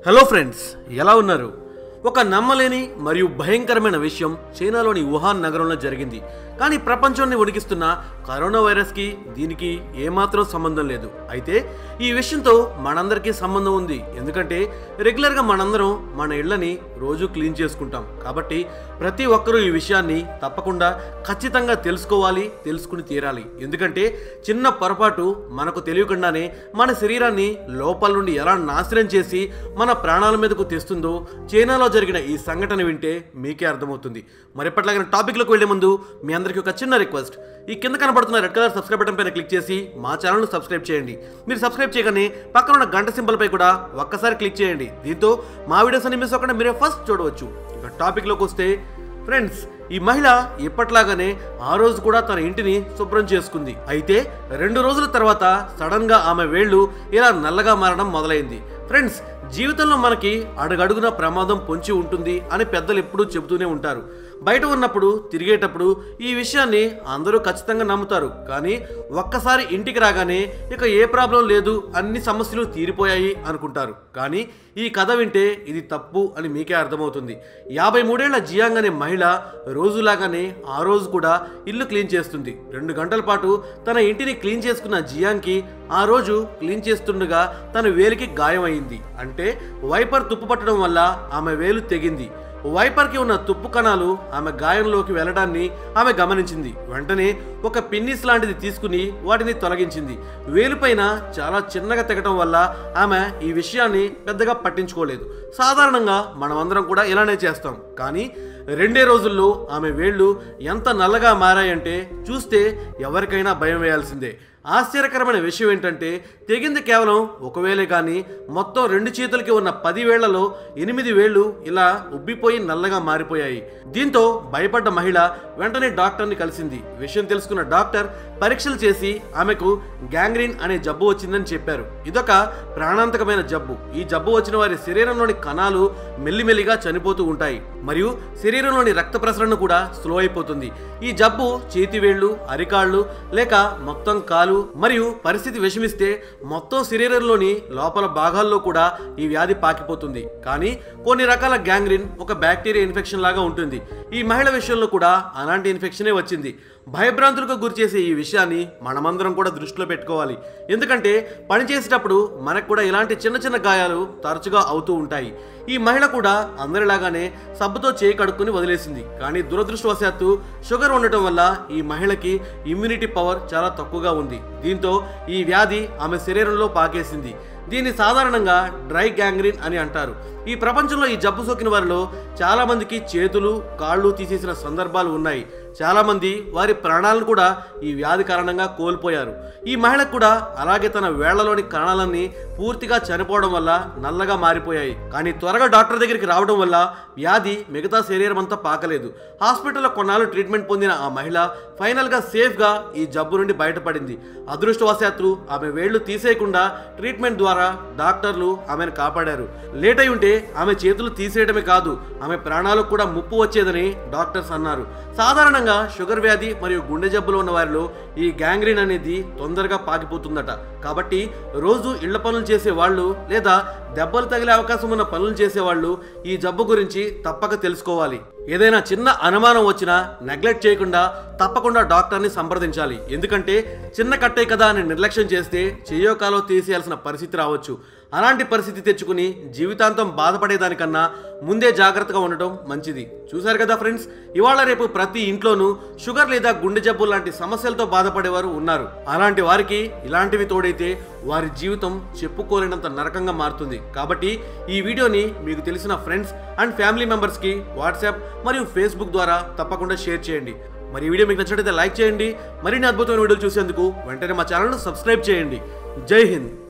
hello friends ఎలా ఉన్నారు ఒక నమ్మలేని మరియు భయంకరమైన విషయం చైనాలోని వుహాన్ నగరంలో జరిగింది కానీ ప్రపంచాన్ని వణికిస్తున్న కరోనా వైరస్కి దీనికి ఏమాత్రం సంబంధం లేదు అయితే ఈ విషయంతో మనందరికీ సంబంధం ఉంది ఎందుకంటే రెగ్యులర్గా మనందరం మన ఇళ్ళని రోజు క్లీన్ చేసుకుంటాం కాబట్టి ప్రతి ఒక్కరూ ఈ విషయాన్ని తప్పకుండా ఖచ్చితంగా తెలుసుకోవాలి తెలుసుకుని తీరాలి ఎందుకంటే చిన్న పొరపాటు మనకు తెలియకుండానే మన శరీరాన్ని లోపల నుండి ఎలా నాశనం చేసి మన ప్రాణాల మీదకు తెస్తుందో చైనాలో జరిగిన ఈ సంఘటన వింటే మీకే అర్థమవుతుంది మరి ఎప్పటిలాగిన టాపిక్లోకి వెళ్లే ముందు మీ అందరికీ ఒక చిన్న రిక్వెస్ట్ ఈ కింద కనబడుతున్న రెడ్ కలర్ సబ్స్క్రైబ్ బటన్ పైన క్లిక్ చేసి మా ఛానల్ను సబ్స్క్రైబ్ చేయండి మీరు సబ్స్క్రైబ్ చేయగానే పక్కన ఉన్న గంట సింబల్ పై కూడా ఒక్కసారి క్లిక్ చేయండి దీంతో మా వీడియోస్ అన్ని మిస్ అవ్వకుండా మీరే ఫస్ట్ చూడవచ్చు ఇక టాపిక్లోకి వస్తే ఫ్రెండ్స్ ఈ మహిళ ఎప్పట్లాగానే ఆ రోజు కూడా తన ఇంటిని శుభ్రం చేసుకుంది అయితే రెండు రోజుల తర్వాత సడన్ గా ఆమె వేళ్ళు ఇలా నల్లగా మారడం మొదలైంది ఫ్రెండ్స్ జీవితంలో మనకి అడుగడుగున ప్రమాదం పొంచి ఉంటుంది అని పెద్దలు ఎప్పుడూ చెబుతూనే ఉంటారు బయట ఉన్నప్పుడు తిరిగేటప్పుడు ఈ విషయాన్ని అందరూ ఖచ్చితంగా నమ్ముతారు కానీ ఒక్కసారి ఇంటికి రాగానే ఇక ఏ ప్రాబ్లం లేదు అన్ని సమస్యలు తీరిపోయాయి అనుకుంటారు కానీ ఈ కథ వింటే ఇది తప్పు అని మీకే అర్థమవుతుంది యాభై మూడేళ్ల జియాంగ్ అనే మహిళ రోజులాగానే ఆ రోజు కూడా ఇల్లు క్లీన్ చేస్తుంది రెండు గంటల పాటు తన ఇంటిని క్లీన్ చేసుకున్న జియాంగ్కి ఆ రోజు క్లీన్ చేస్తుండగా తన వేలికి గాయం అయింది అంటే వైపర్ తుప్పు పట్టడం వల్ల ఆమె వేలు తెగింది వైపర్కి ఉన్న తుప్పు కణాలు ఆమె గాయంలోకి వెళ్ళడాన్ని ఆమె గమనించింది వెంటనే ఒక పిన్నిస్ లాంటిది తీసుకుని వాటిని తొలగించింది వేలుపైన చాలా చిన్నగా తెగటం వల్ల ఆమె ఈ విషయాన్ని పెద్దగా పట్టించుకోలేదు సాధారణంగా మనమందరం కూడా ఇలానే చేస్తాం కానీ రెండే రోజుల్లో ఆమె వేళ్ళు ఎంత నల్లగా మారాయంటే చూస్తే ఎవరికైనా భయం వేయాల్సిందే ఆశ్చర్యకరమైన విషయం ఏంటంటే తెగింది కేవలం ఒక వేలే కానీ మొత్తం రెండు చేతులకి ఉన్న పది వేళ్లలో ఎనిమిది వేళ్ళు ఇలా ఉబ్బిపోయి నల్లగా మారిపోయాయి దీంతో భయపడ్డ మహిళ వెంటనే డాక్టర్ని కలిసింది విషయం తెలుసుకున్న డాక్టర్ పరీక్షలు చేసి ఆమెకు గ్యాంగ్రీన్ అనే జబ్బు వచ్చిందని చెప్పారు ఇదొక ప్రాణాంతకమైన జబ్బు ఈ జబ్బు వచ్చిన వారి శరీరంలోని కణాలు మెల్లిమెల్లిగా చనిపోతూ ఉంటాయి మరియు శరీరంలోని రక్త ప్రసరణ కూడా స్లో అయిపోతుంది ఈ జబ్బు చేతివేళ్లు అరికాళ్ళు లేక మొత్తం కాలు మరియు పరిస్థితి విషమిస్తే మొత్తం శరీరంలోని లోపల భాగాల్లో కూడా ఈ వ్యాధి పాకిపోతుంది కానీ కొన్ని రకాల గ్యాంగ్రీన్ ఒక బ్యాక్టీరియా ఇన్ఫెక్షన్ లాగా ఉంటుంది ఈ మహిళ విషయంలో కూడా అలాంటి ఇన్ఫెక్షనే వచ్చింది భయభ్రాంతులకు గురిచేసే ఈ విషయాన్ని మనమందరం కూడా దృష్టిలో పెట్టుకోవాలి ఎందుకంటే పని చేసేటప్పుడు మనకు కూడా ఇలాంటి చిన్న చిన్న గాయాలు తరచుగా అవుతూ ఉంటాయి ఈ మహిళ కూడా అందరిలాగానే సబ్బుతో చేయి కడుక్కుని వదిలేసింది కానీ దురదృష్టవశాత్తు షుగర్ ఉండటం వల్ల ఈ మహిళకి ఇమ్యూనిటీ పవర్ చాలా తక్కువగా ఉంది దీంతో ఈ వ్యాధి ఆమె శరీరంలో పాకేసింది దీన్ని సాధారణంగా డ్రై గ్యాంగ్రీన్ అని అంటారు ఈ ప్రపంచంలో ఈ జబ్బు సోకిన వారిలో చాలా మందికి చేతులు కాళ్ళు తీసేసిన సందర్భాలు ఉన్నాయి చాలా మంది వారి ప్రాణాలను కూడా ఈ వ్యాధి కారణంగా కోల్పోయారు ఈ మహిళకు కూడా అలాగే తన వేళ్లలోని కణాలన్నీ పూర్తిగా చనిపోవడం వల్ల నల్లగా మారిపోయాయి కానీ త్వరగా డాక్టర్ దగ్గరికి రావడం వల్ల వ్యాధి మిగతా శరీరం అంతా పాకలేదు హాస్పిటల్లో కొన్నాళ్ళు ట్రీట్మెంట్ పొందిన ఆ మహిళ ఫైనల్గా సేఫ్గా ఈ జబ్బు నుండి బయటపడింది అదృష్టవశాత్తు ఆమె వేళ్లు తీసేయకుండా ట్రీట్మెంట్ ద్వారా డాక్టర్లు ఆమెను కాపాడారు లేట్ అయి ఉంటే ఆమె చేతులు తీసేయడమే కాదు ఆమె ప్రాణాలకు కూడా ముప్పు వచ్చేదని డాక్టర్స్ అన్నారు సాధారణంగా షుగర్ వ్యాధి మరియు గుండె జబ్బులు ఉన్న వారిలో ఈ గ్యాంగ్రీన్ అనేది తొందరగా పాకిపోతుందట కాబట్టి రోజు ఇళ్ల పనులు చేసే వాళ్ళు లేదా దెబ్బలు తగిలే అవకాశం ఉన్న పనులు చేసేవాళ్ళు ఈ జబ్బు గురించి తప్పక తెలుసుకోవాలి ఏదైనా చిన్న అనుమానం వచ్చినా నెగ్లెక్ట్ చేయకుండా తప్పకుండా డాక్టర్ని సంప్రదించాలి ఎందుకంటే చిన్న కట్టే కదా అని నిర్లక్ష్యం చేస్తే చెయ్యో కాలో తీసేయాల్సిన పరిస్థితి రావచ్చు అలాంటి పరిస్థితి తెచ్చుకుని జీవితాంతం బాధపడేదానికన్నా ముందే జాగ్రత్తగా ఉండటం మంచిది చూశారు కదా ఫ్రెండ్స్ ఇవాళ రేపు ప్రతి ఇంట్లోనూ షుగర్ లేదా గుండె జబ్బు లాంటి సమస్యలతో బాధపడేవారు ఉన్నారు అలాంటి వారికి ఇలాంటివి తోడైతే వారి జీవితం చెప్పుకోలేనంత నరకంగా మారుతుంది కాబట్టి ఈ వీడియోని మీకు తెలిసిన ఫ్రెండ్స్ అండ్ ఫ్యామిలీ మెంబర్స్కి వాట్సాప్ మరియు ఫేస్బుక్ ద్వారా తప్పకుండా షేర్ చేయండి మరి ఈ వీడియో మీకు నచ్చినట్లయితే లైక్ చేయండి మరిన్ని అద్భుతమైన వీడియోలు చూసేందుకు వెంటనే మా ఛానల్ను సబ్స్క్రైబ్ చేయండి జై హింద్